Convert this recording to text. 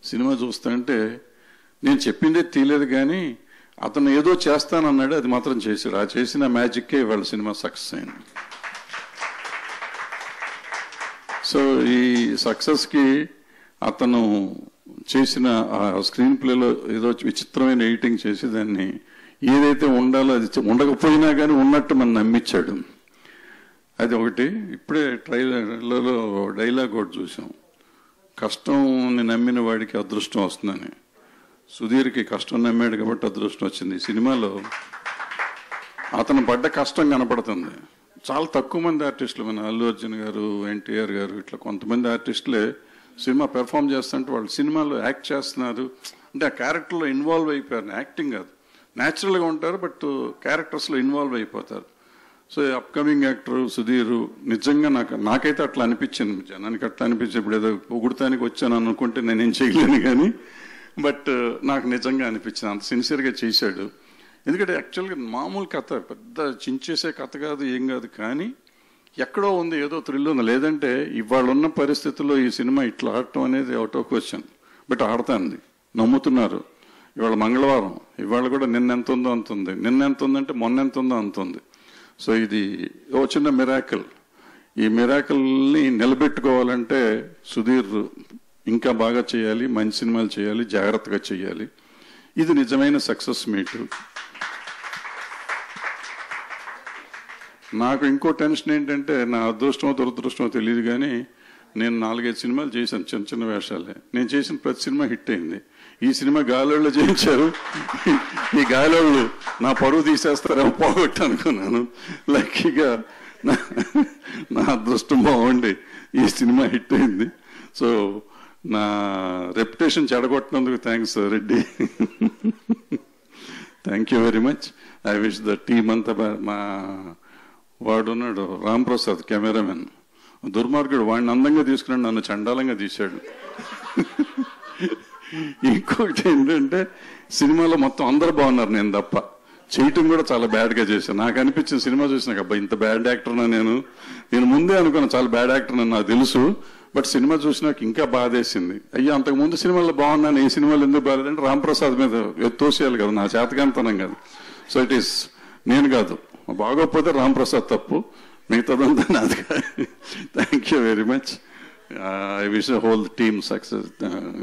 cinema చూస్తుంటే నేను చెప్పిందే తీయలేదు కానీ అతను ఏదో చేస్తానన్నాడు అది మాత్రం చేశాడు ఆ చేసిన మ్యాజిక్కే ఇవాళ సినిమా సక్సెస్ అయింది సో ఈ సక్సెస్కి అతను చేసిన ఆ స్క్రీన్ ప్లేలో ఏదో విచిత్రమైన ఎడిటింగ్ చేసి దాన్ని ఏదైతే ఉండాలో అది చె- ఉండకపోయినా కానీ ఉన్నట్టు మనం నమ్మించాడు అది ఒకటి ఇప్పుడే ట్రైలర్లలో డైలాగ్ ఒకటి చూసాం కష్టంని నమ్మిన వాడికి అదృష్టం వస్తుందని సుధీర్కి కష్టం నమ్మాడు కాబట్టి అదృష్టం వచ్చింది ఈ సినిమాలో అతను పడ్డ కష్టం కనపడుతుంది చాలా తక్కువ మంది ఆర్టిస్టులు మన అల్లు అర్జున్ గారు ఎన్టీఆర్ గారు ఇట్లా కొంతమంది ఆర్టిస్టులే సినిమా పెర్ఫామ్ చేస్తుంటే వాళ్ళు సినిమాలో యాక్ట్ చేస్తున్నారు అంటే ఆ క్యారెక్టర్లో ఇన్వాల్వ్ అయిపోయారు యాక్టింగ్ కాదు న్యాచురల్గా ఉంటారు బట్ క్యారెక్టర్స్లో ఇన్వాల్వ్ అయిపోతారు సో అప్కమింగ్ యాక్టర్ సుధీర్ నిజంగా నాకు నాకైతే అట్లా అనిపించింది జనానికి అట్లా అనిపించి ఇప్పుడు ఏదో పొగుడతానికి వచ్చాను అనుకుంటే నేనేం చేయలేను కానీ బట్ నాకు నిజంగా అనిపించింది అంత సిన్సియర్గా చేశాడు ఎందుకంటే యాక్చువల్గా మామూలు కథ పెద్ద చించేసే కథ కాదు ఏం కాదు కానీ ఎక్కడో ఉంది ఏదో థ్రిల్ ఉంది లేదంటే ఇవాళ ఉన్న పరిస్థితుల్లో ఈ సినిమా ఇట్లా ఆడటం అనేది అవుట్ ఆఫ్ క్వశ్చన్ బట్ ఆడుతుంది నమ్ముతున్నారు ఇవాళ మంగళవారం ఇవాళ కూడా నిన్న ఎంత ఉందో అంత ఉంది నిన్న ఎంత ఉందంటే మొన్న ఎంత ఉందో అంత ఉంది సో ఇది ఓ చిన్న మిరాకిల్ ఈ మిరాకిల్ని నిలబెట్టుకోవాలంటే సుధీర్ ఇంకా బాగా చేయాలి మంచి సినిమాలు చేయాలి జాగ్రత్తగా చేయాలి ఇది నిజమైన సక్సెస్ మీట్ నాకు ఇంకో టెన్షన్ ఏంటంటే నా అదృష్టమో దురదృష్టమో తెలియదు కానీ నేను నాలుగైదు సినిమాలు చేశాను చిన్న చిన్న వేషాలే నేను చేసిన ప్రతి సినిమా హిట్ అయింది ఈ సినిమా గాలోళ్ళు చేయించారు ఈ గాలోళ్ళు నా పరువు తీసేస్తారేమో పోగొట్టు అనుకున్నాను లక్కీగా నా నా అదృష్టం బాగుండి ఈ సినిమా హిట్ అయింది సో నా రెప్యుటేషన్ చెడగొట్టినందుకు thanks Reddy thank you very much I wish the team అంతా బా- మా వాడున్నాడు రామ్ ప్రసాద్ కెమెరామెన్ దుర్మార్గుడు వాడిని అందంగా తీసుకుని నన్ను చండాలంగా తీశాడు ఇంకొకటి ఏంటంటే సినిమాలో మొత్తం అందరు బాగున్నారు నేను తప్ప చేయటం కూడా చాలా బ్యాడ్ గా చేశాను నాకు అనిపించిన సినిమా చూసినాక అబ్బా ఇంత బ్యాడ్ యాక్టర్నా నేను నేను ముందే అనుకున్నా చాలా బ్యాడ్ యాక్టర్ అని నాకు తెలుసు బట్ సినిమా చూసినాక ఇంకా బాధేసింది అయ్యా అంతకు ముందు సినిమాలో బాగున్నాను ఈ సినిమాలో ఎందుకు బాగాలేదంటే రామ్ ప్రసాద్ మీద ఎత్తోసేయాలి కదా నా చేతకాంతనం కాదు సో ఇట్ ఈస్ నేను కాదు బాగోకపోతే రామ్ ప్రసాద్ తప్పు మిగతాదంతా నాది thank you very much I wish whole team success